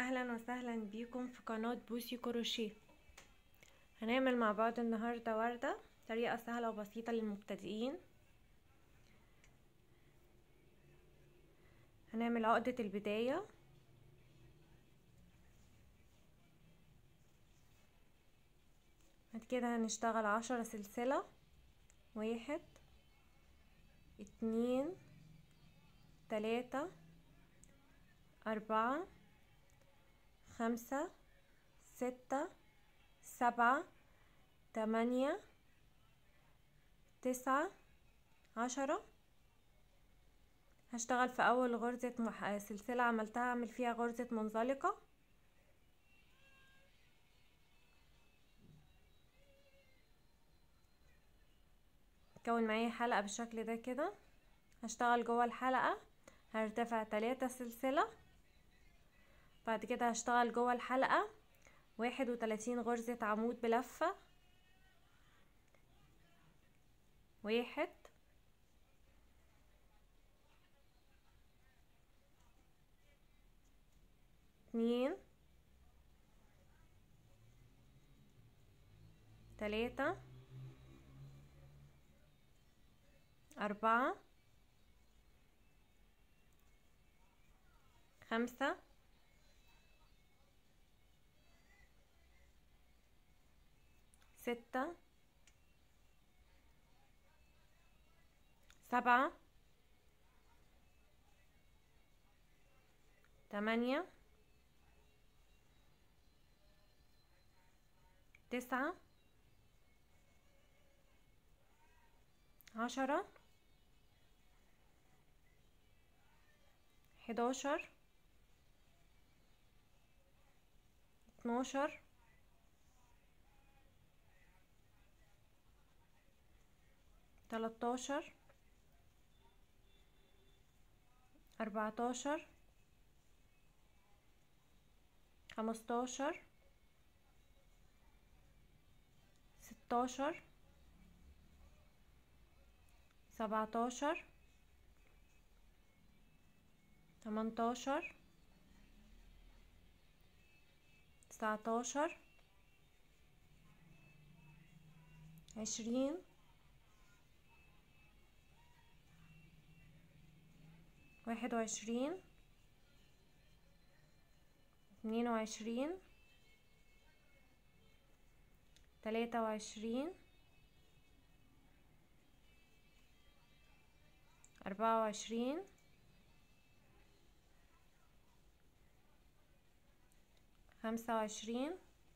اهلا وسهلا بيكم في قناة بوسي كروشيه هنعمل مع بعض النهاردة وردة طريقة سهلة وبسيطة للمبتدئين هنعمل عقدة البداية بعد كده هنشتغل عشرة سلسلة واحد اتنين تلاتة أربعة خمسة ستة سبعة تمانية تسعة عشرة هشتغل في أول غرزة مح... سلسلة عملتها أعمل فيها غرزة منزلقة كون معايا حلقة بالشكل ده كده هشتغل جوه الحلقة هرتفع تلاتة سلسلة بعد كده هشتغل جوه الحلقة واحد وتلاتين غرزة عمود بلفة واحد اتنين تلاتة أربعة خمسة ستة سبعة تمانية تسعة عشرة حداشر اتناشر تلاتاشر أربعتاشر خمستاشر ستاشر سبعتاشر تمنتاشر تسعتاشر عشرين واحد وعشرين اتنين وعشرين تلاتة وعشرين أربعة وعشرين خمسة وعشرين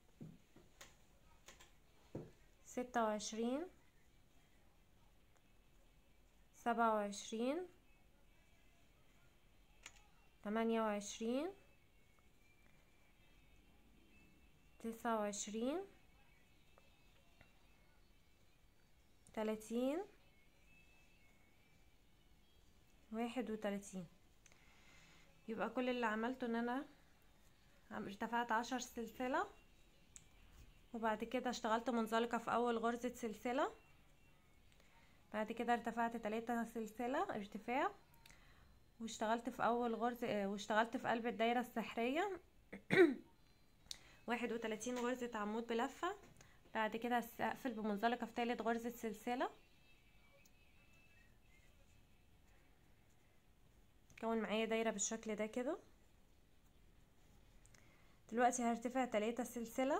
ستة وعشرين سبعة وعشرين تمانية وعشرين تسعة وعشرين تلاتين واحد وتلاتين يبقى كل اللي عملته ان انا ارتفعت عشر سلسلة وبعد كده اشتغلت منزلقة في اول غرزة سلسلة بعد كده ارتفعت تلاتة سلسلة ارتفاع واشتغلت في اول غرزة واشتغلت في قلب الدايرة السحرية واحد وتلاتين غرزة عمود بلفة بعد كده هقفل بمنزلقة في تالت غرزة سلسلة كون معايا دايرة بالشكل ده كده دلوقتي هرتفع تلاتة سلسلة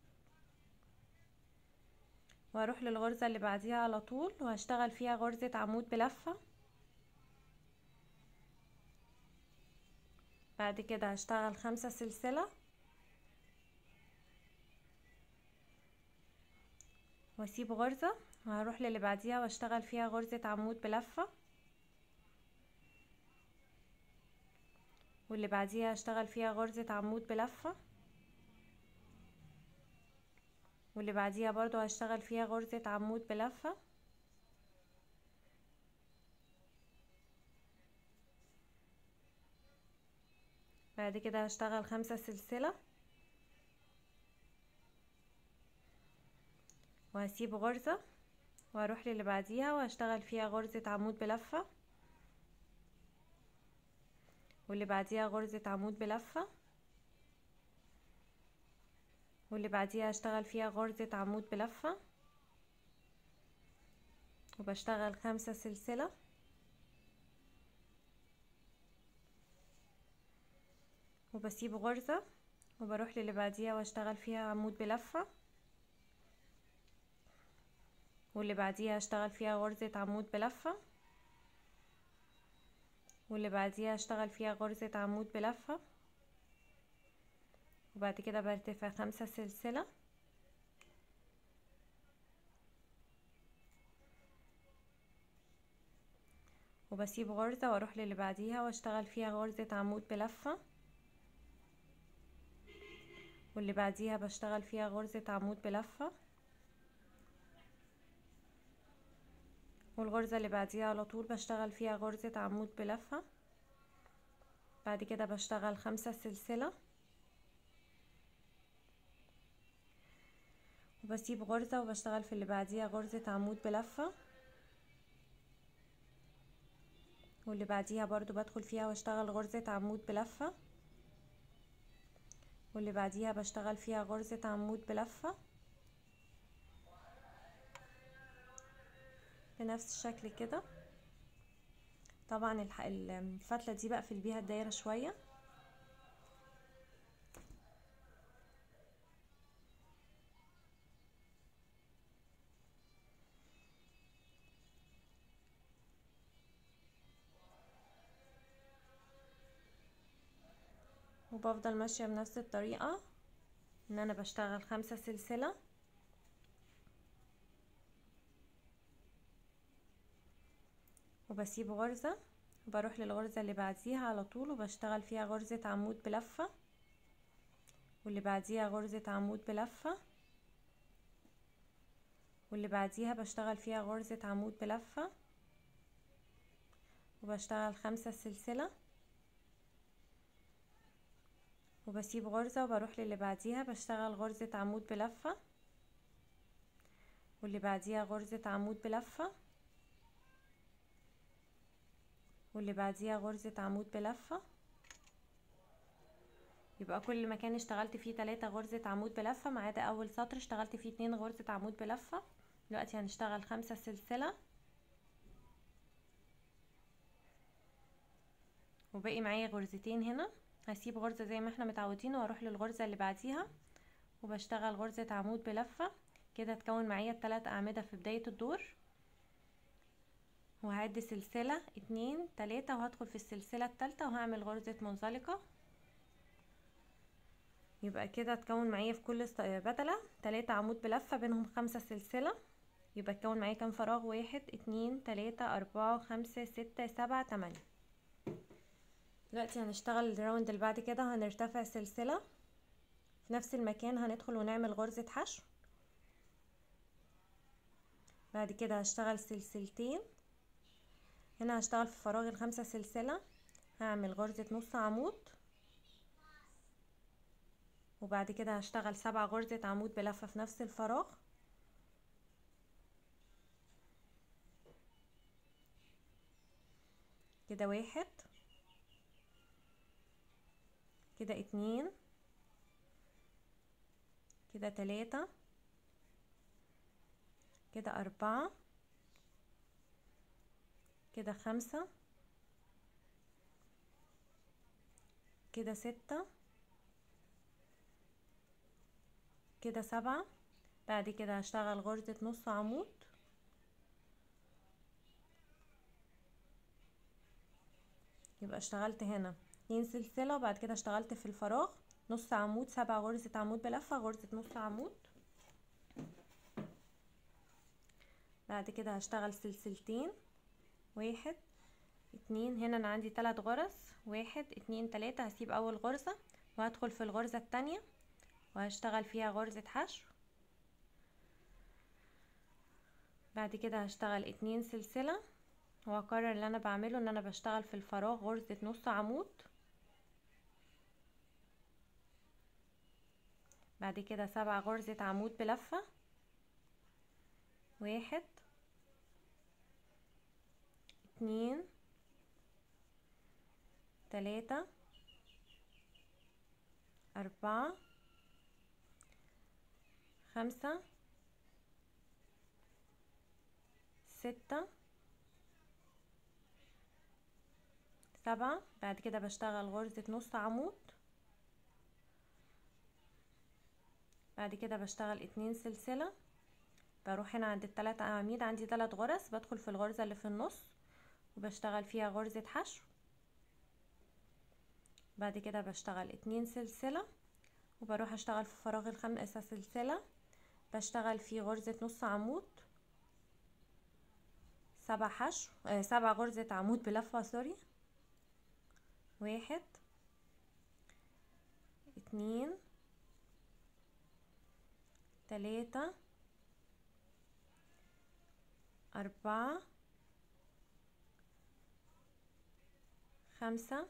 وهروح للغرزة اللي بعديها على طول وهشتغل فيها غرزة عمود بلفة بعد كده هشتغل خمسة سلسلة واسيب غرزة وهروح للي بعديها واشتغل فيها غرزة عمود بلفة واللي بعديها هشتغل فيها غرزة عمود بلفة واللي بعديها برضو هشتغل فيها غرزة عمود بلفة بعد كده هشتغل خمسة سلسلة وهسيب غرزة وهروح للي بعديها وهشتغل فيها غرزة عمود بلفة واللي بعديها غرزة عمود بلفة واللي بعديها هشتغل فيها غرزة عمود بلفة وبشتغل خمسة سلسلة وبسيب غرزة وبروح للي بعديها واشتغل فيها عمود بلفة واللي بعديها هشتغل فيها غرزة عمود بلفة واللي بعديها هشتغل فيها غرزة عمود بلفة وبعد كده برتفع خمسة سلسلة وبسيب غرزة واروح للي بعديها واشتغل فيها غرزة عمود بلفة واللي بعديها بشتغل فيها غرزة عمود بلفة والغرزة اللي بعديها على طول بشتغل فيها غرزة عمود بلفة بعد كده بشتغل خمسة سلسلة وبسيب غرزة وبشتغل في اللي بعديها غرزة عمود بلفة واللي بعديها برضو بدخل فيها واشتغل غرزة عمود بلفة واللي بعديها بشتغل فيها غرزة عمود بلفة بنفس الشكل كده طبعا الفتلة دي بقفل بيها الدايرة شوية وبفضل ماشية بنفس الطريقة ان انا بشتغل خمسة سلسلة وبسيب غرزة وبروح للغرزة اللي بعديها على طول وبشتغل فيها غرزة عمود بلفة واللي بعديها غرزة عمود بلفة واللي بعديها بشتغل فيها غرزة عمود بلفة وبشتغل خمسة سلسلة وبسيب غرزة وبروح للي بعديها بشتغل غرزة عمود بلفة واللي بعديها غرزة عمود بلفة واللي بعديها غرزة عمود بلفة يبقى كل مكان اشتغلت فيه تلاتة غرزة عمود بلفة ما عدا اول سطر اشتغلت فيه اتنين غرزة عمود بلفة دلوقتي هنشتغل خمسة سلسلة وباقي معايا غرزتين هنا هسيب غرزة زي ما احنا متعودين واروح للغرزة اللي بعديها وبشتغل غرزة عمود بلفة كده تكون معايا التلات اعمدة في بداية الدور وهعد سلسلة اتنين تلاتة وهدخل في السلسلة التالتة وهعمل غرزة منزلقة يبقى كده تكون معايا في كل بدلة تلاتة عمود بلفة بينهم خمسة سلسلة يبقى تكون معايا كام فراغ واحد اتنين تلاتة اربعة خمسة ستة سبعة تمانية دلوقتي هنشتغل الراوند اللي بعد كده هنرتفع سلسلة في نفس المكان هندخل ونعمل غرزة حشو بعد كده هشتغل سلسلتين هنا هشتغل في فراغ الخمسة سلسلة هعمل غرزة نص عمود وبعد كده هشتغل سبع غرزة عمود بلفة في نفس الفراغ كده واحد كده اتنين كده تلاتة كده أربعة كده خمسة كده ستة كده سبعة بعد كده هشتغل غرزة نص عمود يبقى اشتغلت هنا اتنين سلسلة وبعد كده اشتغلت في الفراغ نص عمود سبع غرزة عمود بلفة غرزة نص عمود بعد كده هشتغل سلسلتين واحد اتنين هنا انا عندي تلات غرز واحد اتنين تلاتة هسيب اول غرزة وهدخل في الغرزة التانية وهشتغل فيها غرزة حشو بعد كده هشتغل اتنين سلسلة وهكرر اللي انا بعمله ان انا بشتغل في الفراغ غرزة نص عمود بعد كده سبع غرزة عمود بلفة واحد اتنين تلاتة أربعة خمسة ستة سبعة بعد كده بشتغل غرزة نص عمود بعد كده بشتغل اتنين سلسلة بروح هنا عند التلات اعميد عندي تلات غرز بدخل في الغرزة اللي في النص وبشتغل فيها غرزة حشو بعد كده بشتغل اتنين سلسلة وبروح اشتغل في فراغ الخامسة سلسلة بشتغل فيه غرزة نص عمود سبع حشو آه سبع غرزة عمود بلفة سوري واحد اتنين تلاتة أربعة خمسة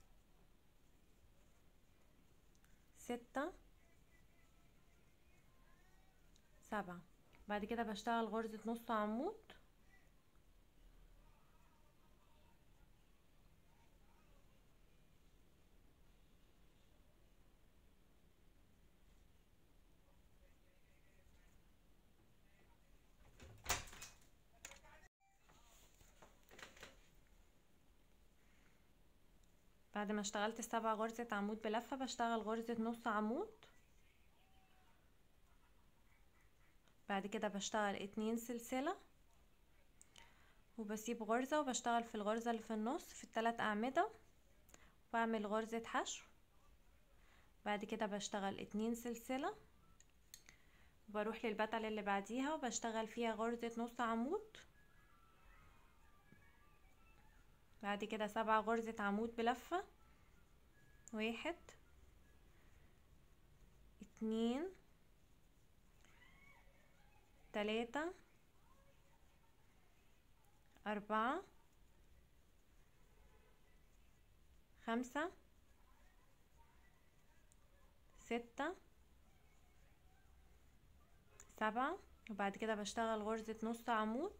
ستة سبعة بعد كده بشتغل غرزة نص عمود بعد ما اشتغلت السبع غرزة عمود بلفة بشتغل غرزة نص عمود بعد كده بشتغل اتنين سلسلة وبسيب غرزة وبشتغل في الغرزة اللي في النص في التلات أعمدة وبعمل غرزة حشو بعد كده بشتغل اتنين سلسلة وبروح للبتل اللي بعديها وبشتغل فيها غرزة نص عمود بعد كده سبعة غرزة عمود بلفة واحد اتنين تلاتة أربعة خمسة ستة سبعة وبعد كده بشتغل غرزة نص عمود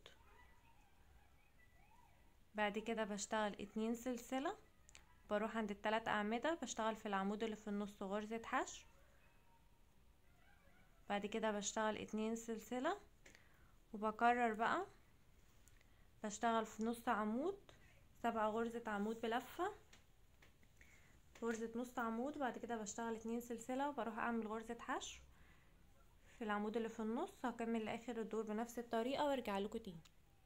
بعد كده بشتغل اتنين سلسلة بروح عند التلات أعمدة بشتغل في العمود اللي في النص غرزة حشو بعد كده بشتغل اتنين سلسلة وبكرر بقى بشتغل في نص عمود سبعة غرزة عمود بلفة غرزة نص عمود بعد كده بشتغل اتنين سلسلة وبروح اعمل غرزة حشو في العمود اللي في النص هكمل لاخر الدور بنفس الطريقة وارجع لكم تاني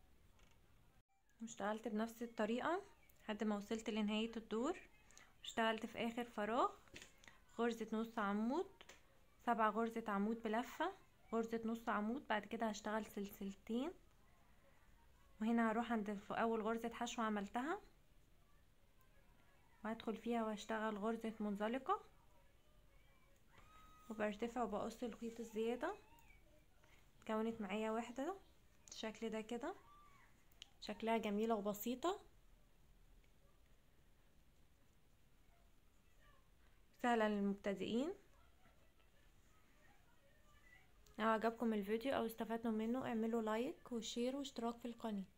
اشتغلت بنفس الطريقة لحد ما وصلت لنهاية الدور اشتغلت في اخر فراغ غرزة نص عمود سبع غرزة عمود بلفة غرزة نص عمود بعد كده هشتغل سلسلتين وهنا هروح عند اول غرزة حشو عملتها وهدخل فيها واشتغل غرزة منزلقة وبرتفع وبقص الخيط الزيادة اتكونت معايا واحدة الشكل ده كده شكلها جميلة وبسيطة سهلة للمبتدئين لو عجبكم الفيديو او استفدتم منه اعملوا لايك وشير واشتراك في القناه